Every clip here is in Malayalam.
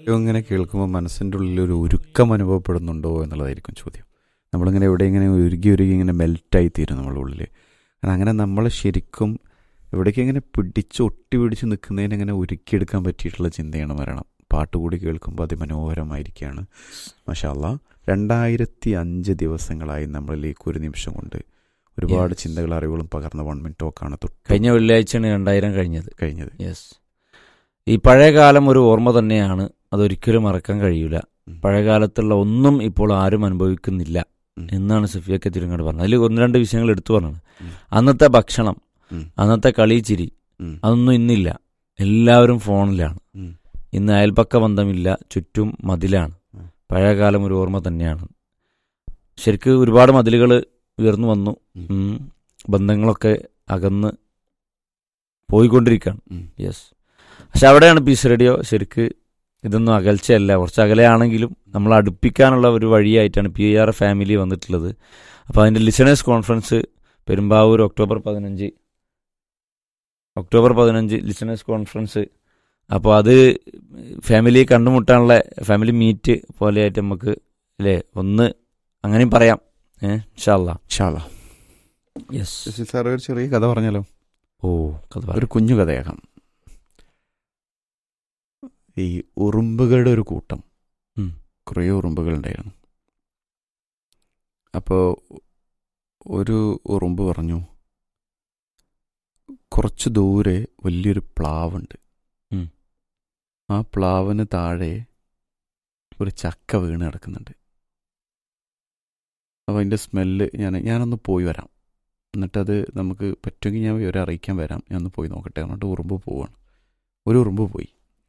ഇങ്ങനെ കേൾക്കുമ്പോൾ മനസ്സിൻ്റെ ഉള്ളിൽ ഒരു ഒരുക്കം അനുഭവപ്പെടുന്നുണ്ടോ എന്നുള്ളതായിരിക്കും ചോദ്യം നമ്മളിങ്ങനെ എവിടെ ഇങ്ങനെ ഉരുകി ഉരുകി ഇങ്ങനെ മെൽറ്റായി തീരും നമ്മളുടെ ഉള്ളിൽ കാരണം അങ്ങനെ നമ്മൾ ശരിക്കും എവിടേക്ക് ഇങ്ങനെ പിടിച്ച് ഒട്ടി പിടിച്ച് നിൽക്കുന്നതിന് ഇങ്ങനെ ഒരുക്കിയെടുക്കാൻ പറ്റിയിട്ടുള്ള ചിന്തയാണ് മരണം പാട്ട് കൂടി കേൾക്കുമ്പോൾ അതിമനോഹരമായിരിക്കുകയാണ് മഷാല്ല രണ്ടായിരത്തി അഞ്ച് ദിവസങ്ങളായി നമ്മളിലേക്ക് ഒരു നിമിഷം കൊണ്ട് ഒരുപാട് Yes. ചിന്തകൾ അറിവുകളും പകർന്ന വൺ മിനിറ്റ് ടോക്കാണ് തൊട്ട് കഴിഞ്ഞ വെള്ളിയാഴ്ചയാണ് രണ്ടായിരം കഴിഞ്ഞത് കഴിഞ്ഞത് യെസ് ഈ പഴയ കാലം ഒരു ഓർമ്മ തന്നെയാണ് അതൊരിക്കലും മറക്കാൻ കഴിയൂല ഉം. പഴയ കാലത്തുള്ള ഒന്നും ഇപ്പോൾ ആരും അനുഭവിക്കുന്നില്ല ഉം. എന്നാണ് സഫിയൊക്കെ തിരുങ്ങാട് പറഞ്ഞത് അതിൽ ഒന്ന് രണ്ട് വിഷയങ്ങൾ എടുത്തു പറഞ്ഞത് ഉം. അന്നത്തെ ഭക്ഷണം ഉം. അന്നത്തെ കളി ചിരി ഉം. അതൊന്നും ഇന്നില്ല എല്ലാവരും ഫോണിലാണ് ഉം. ഇന്ന് അയൽപക്ക ബന്ധമില്ല ചുറ്റും മതിലാണ് ഉം. പഴയ കാലം ഒരു ഓർമ്മ തന്നെയാണ് ശരിക്ക് ഒരുപാട് മതിലുകൾ ഉയർന്നു വന്നു ഉം. ഉം. ബന്ധങ്ങളൊക്കെ അകന്ന് പോയിക്കൊണ്ടിരിക്കുകയാണ് ഉം. യെസ് പക്ഷെ അവിടെയാണ് പീസ് റേഡിയോ ശരിക്ക് ഇതൊന്നും അകൽച്ചയല്ല കുറച്ച് അകലെയാണെങ്കിലും നമ്മൾ അടുപ്പിക്കാനുള്ള ഒരു വഴിയായിട്ടാണ് പി ആർ ഫാമിലി വന്നിട്ടുള്ളത് അപ്പോൾ അതിൻ്റെ ലിസണേഴ്സ് കോൺഫറൻസ് പെരുമ്പാവൂർ ഒക്ടോബർ പതിനഞ്ച് ഒക്ടോബർ പതിനഞ്ച് ലിസണേഴ്സ് കോൺഫറൻസ് അപ്പോൾ അത് ഫാമിലി കണ്ടുമുട്ടാനുള്ള ഫാമിലി മീറ്റ് പോലെയായിട്ട് നമുക്ക് അല്ലേ ഒന്ന് അങ്ങനെയും പറയാം ഏഹ് ഷാല്ല ഷാല യെസ് സാർ ഒരു ചെറിയ കഥ പറഞ്ഞാലോ ഓ കഥ പറ. ഒരു കുഞ്ഞു കഥയാകാം ഈ ഉറുമ്പുകളുടെ ഒരു കൂട്ടം ഉം. കുറേ ഉറുമ്പുകൾ ഉണ്ടായിരുന്നു അപ്പോൾ ഒരു ഉറുമ്പ് പറഞ്ഞു കുറച്ച് ദൂരെ വലിയൊരു പ്ലാവുണ്ട് ഉം. ആ പ്ലാവിന് താഴെ ഒരു ചക്ക വീണ് കിടക്കുന്നുണ്ട് അപ്പോൾ അതിൻ്റെ സ്മെല്ല് ഞാൻ ഞാനൊന്ന് പോയി വരാം എന്നിട്ടത് നമുക്ക് പറ്റുമെങ്കിൽ ഞാൻ വിവരം അറിയിക്കാൻ വരാം ഞാൻ ഒന്ന് പോയി നോക്കട്ടെ എന്നിട്ട് ഉറുമ്പ് പോവാണ് ഒരു ഉറുമ്പ് പോയി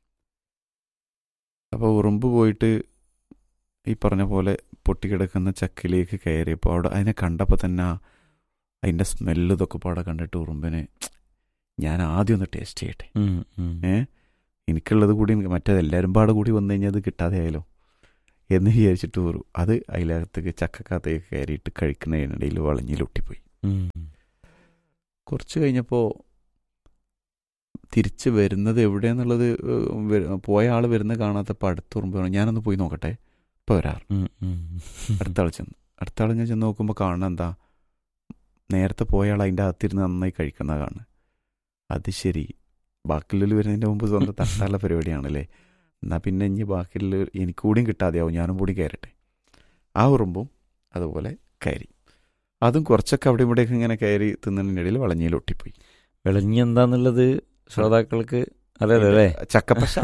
അപ്പോൾ ഉറുമ്പ് പോയിട്ട് ഈ പറഞ്ഞ പോലെ പൊട്ടിക്കിടക്കുന്ന ചക്കിലേക്ക് കയറിയപ്പോൾ അവിടെ അതിനെ കണ്ടപ്പോൾ തന്നെ ആ അതിൻ്റെ സ്മെല്ല് ഇതൊക്കെ പാടെ കണ്ടിട്ട് ഉറുമ്പിനെ ഞാൻ ആദ്യം ഒന്ന് ടേസ്റ്റ് ചെയ്യട്ടെ ഉം, ഉം. ഏ എനിക്കുള്ളത് കൂടി എനിക്ക് മറ്റേത് എല്ലാവരും പാടെ കൂടി വന്നു കഴിഞ്ഞാൽ അത് കിട്ടാതെ ആയാലോ എന്ന് വിചാരിച്ചിട്ട് ഒരു അത് അതിനകത്തേക്ക് ചക്കക്കകത്തേക്ക് കയറിയിട്ട് കഴിക്കുന്നതിനിടയിൽ വളഞ്ഞിലൊട്ടിപ്പോയി ഉം. കുറച്ച് കഴിഞ്ഞപ്പോൾ തിരിച്ച് വരുന്നത് എവിടെയെന്നുള്ളത് ഏഹ്, വര- പോയ ആൾ വരുന്ന കാണാത്തപ്പോൾ അടുത്ത ഉറുമ്പ് പറഞ്ഞു ഞാനൊന്ന് പോയി നോക്കട്ടെ ഇപ്പോൾ വരാറ് ഉം, ഉം. അടുത്ത ആൾ ചെന്ന് അടുത്ത ആൾ ഞാൻ ചെന്ന് നോക്കുമ്പോൾ കാണുന്ന എന്താ നേരത്തെ പോയ ആൾ അതിൻ്റെ അകത്തിരുന്ന് നന്നായി കഴിക്കുന്ന കാണുന്നത് അത് ശരി ബാക്കിയുള്ളിൽ വരുന്നതിൻ്റെ മുമ്പ് സ്വന്തം തട്ടാനുള്ള പരിപാടിയാണല്ലേ എന്നാൽ പിന്നെ ഇനി ബാക്കിയുള്ള എനിക്ക് കൂടിയും കിട്ടാതെയാവും ഞാനും കൂടി കയറട്ടെ ആ ഉറുമ്പും അതുപോലെ കയറി അതും കുറച്ചൊക്കെ അവിടെ ഇവിടെയൊക്കെ ഇങ്ങനെ കയറി തിന്നതിനിടയിൽ വളഞ്ഞയിൽ ഒട്ടിപ്പോയി വിളഞ്ഞി എന്താന്നുള്ളത് ശ്രോതാക്കൾക്ക് അറിയാലോ അല്ലേ ചക്കപ്പശ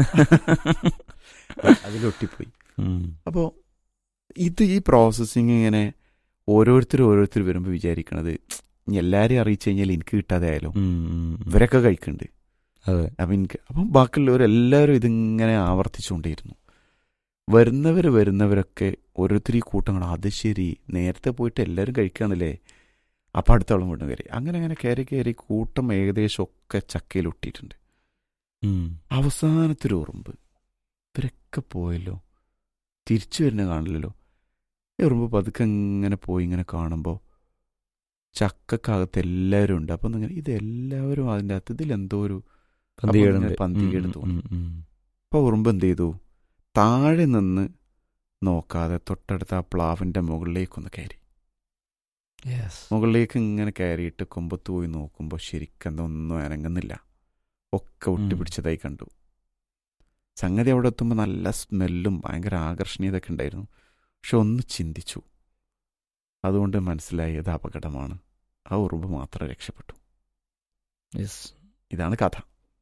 അതിലൊട്ടിപ്പോയി ഉം. അപ്പോൾ ഇത് ഈ പ്രോസസ്സിങ് ഇങ്ങനെ ഓരോരുത്തർ ഓരോരുത്തർ വരുമ്പോൾ വിചാരിക്കണത് ഇനി എല്ലാവരെയും അറിയിച്ചു കഴിഞ്ഞാൽ എനിക്ക് കിട്ടാതെ ആയാലോ ഉം, ഉം. ഇവരൊക്കെ കഴിക്കുന്നുണ്ട് അതെ അപ്പം എനിക്ക് അപ്പം ബാക്കിയുള്ളവരെല്ലാവരും ഇതിങ്ങനെ ആവർത്തിച്ചുകൊണ്ടേയിരുന്നു വരുന്നവർ വരുന്നവരൊക്കെ ഓരോരുത്തർ ഈ കൂട്ടങ്ങൾ അത് ശരി നേരത്തെ പോയിട്ട് എല്ലാവരും കഴിക്കുകയാണല്ലേ അപ്പം അടുത്ത ആളും വീണ്ടും കയറി അങ്ങനെ അങ്ങനെ കയറി കയറി കൂട്ടം ഏകദേശം ഒക്കെ ചക്കയിൽ ഒട്ടിയിട്ടുണ്ട് ഉം. അവസാനത്തൊരു ഉറുമ്പ് ഇവരൊക്കെ പോയല്ലോ തിരിച്ചു വരുന്ന കാണില്ലല്ലോ ഈ ഉറുമ്പ് പതുക്കെ ഇങ്ങനെ പോയി ഇങ്ങനെ കാണുമ്പോൾ ചക്കക്കകത്ത് എല്ലാവരും ഉണ്ട് അപ്പം ഇങ്ങനെ ഇത് എല്ലാവരും അതിൻ്റെ അകത്ത് ഇതിലെന്തോ ഒരു പന്തികേടുണ്ട്. ഇങ്ങനെ പന്തികേട് ഉം, തോന്നും. ഉം, ഉം. അപ്പോൾ ഉറുമ്പ് എന്ത് ചെയ്തു താഴെ നിന്ന് നോക്കാതെ തൊട്ടടുത്ത ആ പ്ലാവിൻ്റെ മുകളിലേക്കൊന്ന് കയറി Yes. മുകളിലേക്ക് ഇങ്ങനെ കയറിയിട്ട് കൊമ്പത്ത് പോയി നോക്കുമ്പോൾ ശരിക്കും ഒന്നും അനങ്ങുന്നില്ല ഒക്കെ ഒട്ടിപ്പിടിച്ചതായി കണ്ടു സംഗതി അവിടെ എത്തുമ്പോൾ നല്ല സ്മെല്ലും ഭയങ്കര ആകർഷണീയതൊക്കെ ഉണ്ടായിരുന്നു പക്ഷെ ഒന്ന് ചിന്തിച്ചു അതുകൊണ്ട് മനസ്സിലായി ഇത് അപകടമാണ് ആ ഉറുമ്പ് മാത്രം രക്ഷപ്പെട്ടു Yes. ഇതാണ് കഥ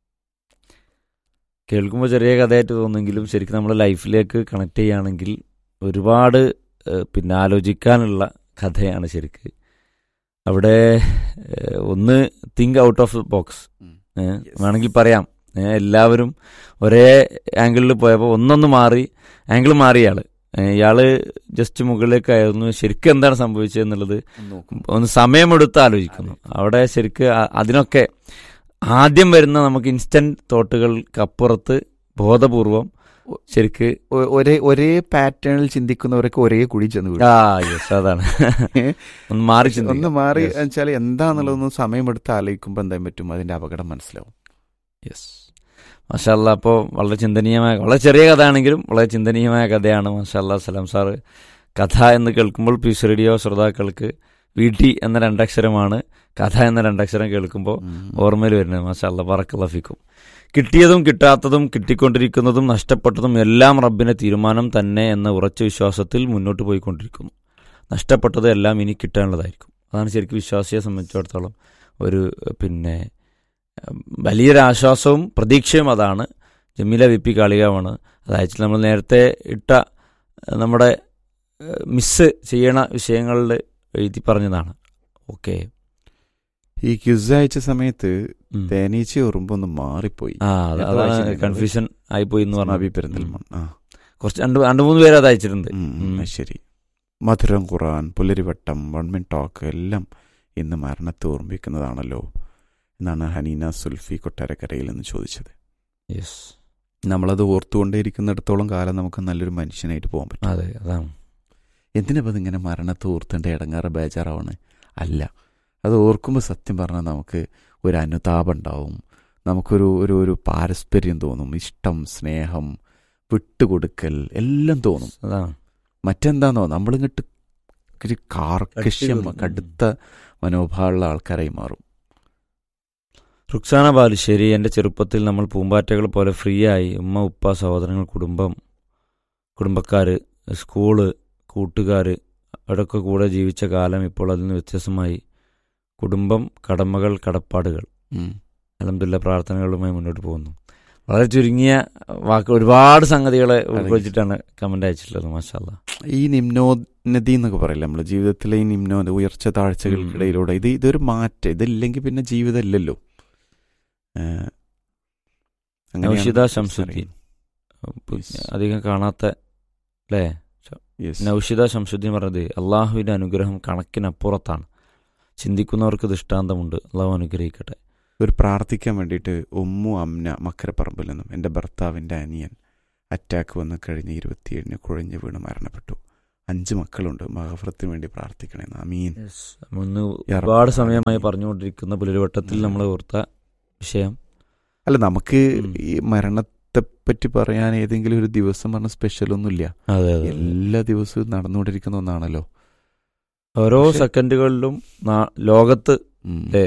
കേൾക്കുമ്പോൾ ചെറിയ കഥയായിട്ട് തോന്നുമെങ്കിലും ശരിക്കും നമ്മുടെ ലൈഫിലേക്ക് കണക്ട് ചെയ്യുകയാണെങ്കിൽ ഒരുപാട് ഏഹ്, പിന്നെ ആലോചിക്കാനുള്ള കഥയാണ് ശരിക്ക് അവിടെ ഏഹ്, ഒന്ന് തിങ്ക് ഔട്ട് ഓഫ് ബോക്സ് ഉം. ഏഹ്, Yes. വേണമെങ്കിൽ പറയാം ഏഹ്, എല്ലാവരും ഒരേ ആംഗിളിൽ പോയപ്പോൾ ഒന്നൊന്ന് മാറി ആംഗിൾ മാറിയ ആള് ഏഹ്, ഇയാള് ജസ്റ്റ് മുകളിലേക്കായിരുന്നു ശരിക്കും എന്താണ് സംഭവിച്ചത് എന്നുള്ളത് നോക്കും ഒന്ന് സമയമെടുത്ത് ആലോചിക്കുന്നു അവിടെ ശരിക്ക് ആ- അതിനൊക്കെ ആദ്യം വരുന്ന നമുക്ക് ഇൻസ്റ്റന്റ് തോട്ടുകൾക്കപ്പുറത്ത് ബോധപൂർവം ശരിക്ക് ഒ- ഒരേ ഒരേ പാറ്റേണിൽ ചിന്തിക്കുന്നവരൊക്കെ ഒരേ കുഴി ചെന്ന് വീഴും ആ യെസ് അതാണ് ഒന്ന് മാറി ചിന്തിക്കുക. ഒന്ന് മാറി Yes. വെച്ചാൽ എന്താന്നുള്ളതൊന്നും സമയമെടുത്ത് ആലോചിക്കുമ്പോൾ എന്താ പറ്റും അതിന്റെ അപകടം മനസ്സിലാവും Yes. മാഷാല്ല അപ്പോൾ വളരെ ചിന്തനീയമായ വളരെ ചെറിയ കഥയാണെങ്കിലും വളരെ ചിന്തനീയമായ കഥയാണ് മാഷാല്ല സലാം സാറ് കഥ എന്ന് കേൾക്കുമ്പോൾ പീസ് റേഡിയോ ശ്രോതാക്കൾക്ക് വി ടി എന്ന രണ്ടക്ഷരമാണ് കഥ എന്ന രണ്ടക്ഷരം കേൾക്കുമ്പോൾ ഉം. ഓർമ്മയിൽ വരുന്നത് മാഷാല്ല പറക്കലഫിക്കും കിട്ടിയതും കിട്ടാത്തതും കിട്ടിക്കൊണ്ടിരിക്കുന്നതും നഷ്ടപ്പെട്ടതും എല്ലാം റബ്ബിന്റെ തീരുമാനം തന്നെ എന്ന ഉറച്ച വിശ്വാസത്തിൽ മുന്നോട്ട് പോയിക്കൊണ്ടിരിക്കുന്നു നഷ്ടപ്പെട്ടത് എല്ലാം ഇനി കിട്ടാനുള്ളതായിരിക്കും അതാണ് ശരിക്കും വിശ്വാസിയെ സംബന്ധിച്ചിടത്തോളം ഒരു പിന്നെ ഉം, വലിയൊരു ആശ്വാസവും പ്രതീക്ഷയും അതാണ് ജമീല വി പി കാളികാവാണ് അത് അയച്ചിട്ട് നമ്മൾ നേരത്തെ ഇട്ട ഏഹ്, നമ്മുടെ ഏഹ്, മിസ് ചെയ്യണ വിഷയങ്ങളിൽ എഴുതി പറഞ്ഞതാണ് ഓക്കെ ഈ ക്യുസ് അയച്ച സമയത്ത് തേനീച്ച ഉറുമ്പ് ഒന്ന് മാറിപ്പോയി ആ അത് എന്താ അതാണ് വായിച്ചിട്ടുള്ളത്? കൺഫ്യൂഷൻ ആയിപ്പോയി എന്ന് നബി പറഞ്ഞു പെരുന്തൽമൺ ആ കുറച്ച് രണ്ട് രണ്ട് മൂന്ന് പേര് അത് അയച്ചിട്ടുണ്ട് ഉം, ഉം, ഉം. അത് ശരി മധുരം ഖുറാൻ പുലരിവട്ടം വൺമിൻ ടോക്ക് എല്ലാം ഇന്ന് മരണത്തെ ഓർമ്മിക്കുന്നതാണല്ലോ എന്നാണ് ഹനീന സുൽഫി കൊട്ടാരക്കരയിൽ നിന്ന് ചോദിച്ചത് യെസ് നമ്മളത് ഓർത്തുകൊണ്ടേയിരിക്കുന്നിടത്തോളം കാലം നമുക്ക് നല്ലൊരു മനുഷ്യനായിട്ട് പോകാൻ പറ്റും അതെ അതാണ് എന്തിനപ്പോൾ അതിങ്ങനെ മരണത്തെ ഓർത്തേണ്ട ഇടങ്ങാറ് ബേജാറാവണ് അല്ല അത് ഓർക്കുമ്പോൾ സത്യം പറഞ്ഞാൽ നമുക്ക് ഒരു അനുതാപം ഉണ്ടാവും നമുക്കൊരു ഒരു ഒരു പാരസ്പര്യം തോന്നും ഇഷ്ടം സ്നേഹം വിട്ടുകൊടുക്കൽ എല്ലാം തോന്നും അതാണ് മറ്റെന്താന്നോ നമ്മളിങ്ങോട്ട് ഒരു കാർക്കശ്യം കട്ടി കടുത്ത മനോഭാവമുള്ള ആൾക്കാരായി മാറും റുക്സാന ബാലുശ്ശേരി എൻ്റെ ചെറുപ്പത്തിൽ നമ്മൾ പൂമ്പാറ്റകൾ പോലെ ഫ്രീ ആയി ഉമ്മ ഉപ്പ സഹോദരങ്ങൾ കുടുംബം കുടുംബക്കാർ സ്കൂള് കൂട്ടുകാർ അവിടെയൊക്കെ കൂടെ ജീവിച്ച കാലം ഇപ്പോൾ അതിൽ നിന്ന് വ്യത്യസ്തമായി കുടുംബം കടമകൾ കടപ്പാടുകൾ ഉം. അലഹമില്ല പ്രാർത്ഥനകളുമായി മുന്നോട്ട് പോകുന്നു വളരെ ചുരുങ്ങിയ വാക്ക് ഒരുപാട് സംഗതികളെ ഉൾക്കൊള്ളിച്ചിട്ടാണ് കമൻ്റ് അയച്ചിട്ടുള്ളത് മാഷാല്ല ഈ നിമ്നോന്നതി എന്നൊക്കെ പറയില്ല നമ്മുടെ ജീവിതത്തിലെ ഈ നിമ്നോന്നതി ഉയർച്ച താഴ്ചകൾക്കിടയിലൂടെ ഇത് ഇതൊരു മാറ്റം ഇതില്ലെങ്കിൽ പിന്നെ ജീവിതം ഇല്ലല്ലോ ഏഹ്, അങ്ങനെയാണ് നൗഷിദ ശംസുദ്ദീൻ Yes. അധികം കാണാത്ത അല്ലേ Yes. നൗഷിദ ശംസുദ്ദീൻ പറഞ്ഞത് അള്ളാഹുവിൻ്റെ അനുഗ്രഹം കണക്കിനപ്പുറത്താണ് ചിന്തിക്കുന്നവർക്ക് ദൃഷ്ടാന്തമുണ്ട് അള്ളാഹു അനുഗ്രഹിക്കട്ടെ ഒരു പ്രാർത്ഥിക്കാൻ വേണ്ടിയിട്ട് ഉമ്മു അമ്ന മക്കരപ്പറമ്പിൽ നിന്നും എൻ്റെ ഭർത്താവിൻ്റെ അനിയൻ അറ്റാക്ക് വന്ന് കഴിഞ്ഞ ഇരുപത്തിയേഴിന് കുഴഞ്ഞു വീണ് മരണപ്പെട്ടു അഞ്ച് മക്കളുണ്ട് മഹഫറത്തിന് വേണ്ടി പ്രാർത്ഥിക്കണേന്ന് അമീൻ ഒന്ന് യാ ഒരുപാട് റബ്ബൽ സമയമായി ആലമീൻ. പറഞ്ഞുകൊണ്ടിരിക്കുന്ന പുലരുവട്ടത്തിൽ ഉം. നമ്മൾ ഓർത്ത വിഷയം അല്ല നമുക്ക് ഉം. ഈ മരണത്തെ പറ്റി പറയാൻ ഏതെങ്കിലും ഒരു ദിവസം പറഞ്ഞ സ്പെഷ്യൽ ഒന്നുമില്ല അതെ അതെ എല്ലാ ദിവസവും നടന്നുകൊണ്ടിരിക്കുന്ന ഒന്നാണല്ലോ ഓരോ പക്ഷെ- സെക്കൻഡുകളിലും നാ- ലോകത്ത് ഉം. അല്ലേ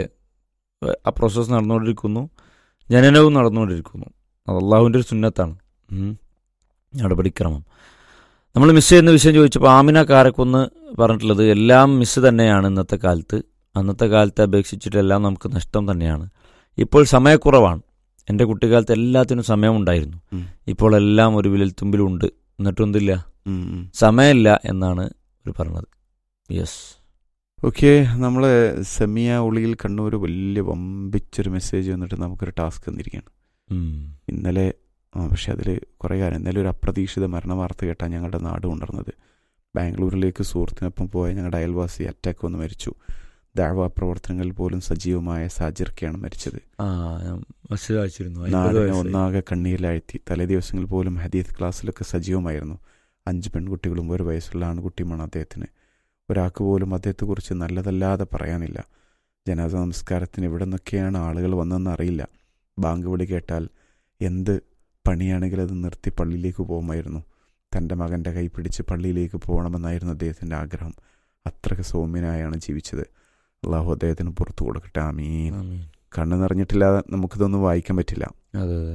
ആ പ്രോസസ്സ് നടന്നുകൊണ്ടിരിക്കുന്നു ജനനവും നടന്നുകൊണ്ടിരിക്കുന്നു അത് അള്ളാഹുവിൻ്റെ ഒരു സുന്നത്താണ് ഉം. നടപടിക്രമം നമ്മൾ മിസ് ചെയ്യുന്ന വിഷയം ചോദിച്ചപ്പോൾ ആമിന കാരക്കൊന്ന് പറഞ്ഞിട്ടുള്ളത് എല്ലാം മിസ് തന്നെയാണ് ഇന്നത്തെ കാലത്ത് അന്നത്തെ കാലത്തെ അപേക്ഷിച്ചിട്ടെല്ലാം നമുക്ക് നഷ്ടം തന്നെയാണ് ഇപ്പോൾ സമയക്കുറവാണ് എൻ്റെ കുട്ടിക്കാലത്ത് എല്ലാത്തിനും സമയമുണ്ടായിരുന്നു ഉം. ഇപ്പോൾ എല്ലാം ഒരു വിരൽത്തുമ്പിലുണ്ട് എന്നിട്ടൊന്നില്ല ഉം, ഉം. സമയമില്ല എന്നാണ് അവർ പറഞ്ഞത് യെസ് ഓക്കെ നമ്മൾ സെമിയ ഉളിയിൽ കണ്ണൂർ വലിയ വമ്പിച്ചൊരു മെസ്സേജ് വന്നിട്ട് നമുക്കൊരു ടാസ്ക് തന്നിരിക്കുകയാണ് ഇന്നലെ ആ പക്ഷെ അതിൽ കുറേ കാര്യം ഇന്നലെ ഒരു അപ്രതീക്ഷിത മരണ വാർത്ത കേട്ടാണ് ഞങ്ങളുടെ നാട് കൊണ്ടുവരുന്നത് ബാംഗ്ലൂരിലേക്ക് സുഹൃത്തിനൊപ്പം പോയ ഞങ്ങളുടെ അയൽവാസി അറ്റാക്ക് വന്ന് മരിച്ചു ദാഴ്വാ പ്രവർത്തനങ്ങളിൽ പോലും സജീവമായ സാജിർക്കയാണ് മരിച്ചത് ആ ഞാൻ മെസ്സേജ് അയച്ചിരുന്നു അമ്പത് നാടിനെ വയസ്സായി. ഒന്നാകെ കണ്ണീരിലാഴ്ത്തി തലേ ദിവസങ്ങളിൽ പോലും ഹദീത്ത് ക്ലാസ്സിലൊക്കെ സജീവമായിരുന്നു അഞ്ച് പെൺകുട്ടികളും ഒരു വയസ്സുള്ള ആൺകുട്ടിയുമാണ് അദ്ദേഹത്തിന് ഒരാൾക്ക് പോലും അദ്ദേഹത്തെക്കുറിച്ച് നല്ലതല്ലാതെ പറയാനില്ല ജനാസ നമസ്കാരത്തിന് ഇവിടെ നിന്നൊക്കെയാണ് ആളുകൾ വന്നതെന്ന് അറിയില്ല ബാങ്ക് വിളി കേട്ടാൽ എന്ത് പണിയാണെങ്കിലും അത് നിർത്തി പള്ളിയിലേക്ക് പോകുമായിരുന്നു തൻ്റെ മകൻ്റെ കൈ പിടിച്ച് പള്ളിയിലേക്ക് പോകണമെന്നായിരുന്നു അദ്ദേഹത്തിൻ്റെ ആഗ്രഹം അത്രയ്ക്ക് സൗമ്യനായാണ് ജീവിച്ചത് അള്ളാഹു അദ്ദേഹത്തിന് പുറത്തു കൊടുക്കട്ടെ ആമീൻ ആമീൻ. കണ്ണ് നിറഞ്ഞിട്ടില്ലാതെ നമുക്കിതൊന്നും വായിക്കാൻ പറ്റില്ല അതെ അതെ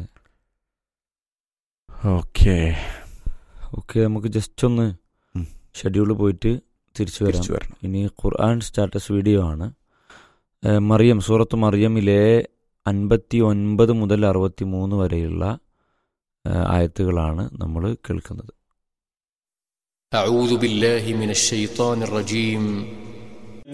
ഓക്കെ ഓക്കെ നമുക്ക് ജസ്റ്റ് ഒന്ന് ഉം. ഷെഡ്യൂൾ പോയിട്ട് തിരിച്ചു വരാം തിരിച്ചു വരണം ഇനി ഖുർആൻ സ്റ്റാറ്റസ് വീഡിയോ ആണ് ഏഹ് മറിയം സൂറത്ത് മറിയമിലെ അൻപത്തി ഒൻപത് മുതൽ അറുപത്തി മൂന്ന് വരെയുള്ള ഏഹ് ആയത്തുകളാണ് നമ്മൾ കേൾക്കുന്നത് أعوذ بالله من الشيطان الرجيم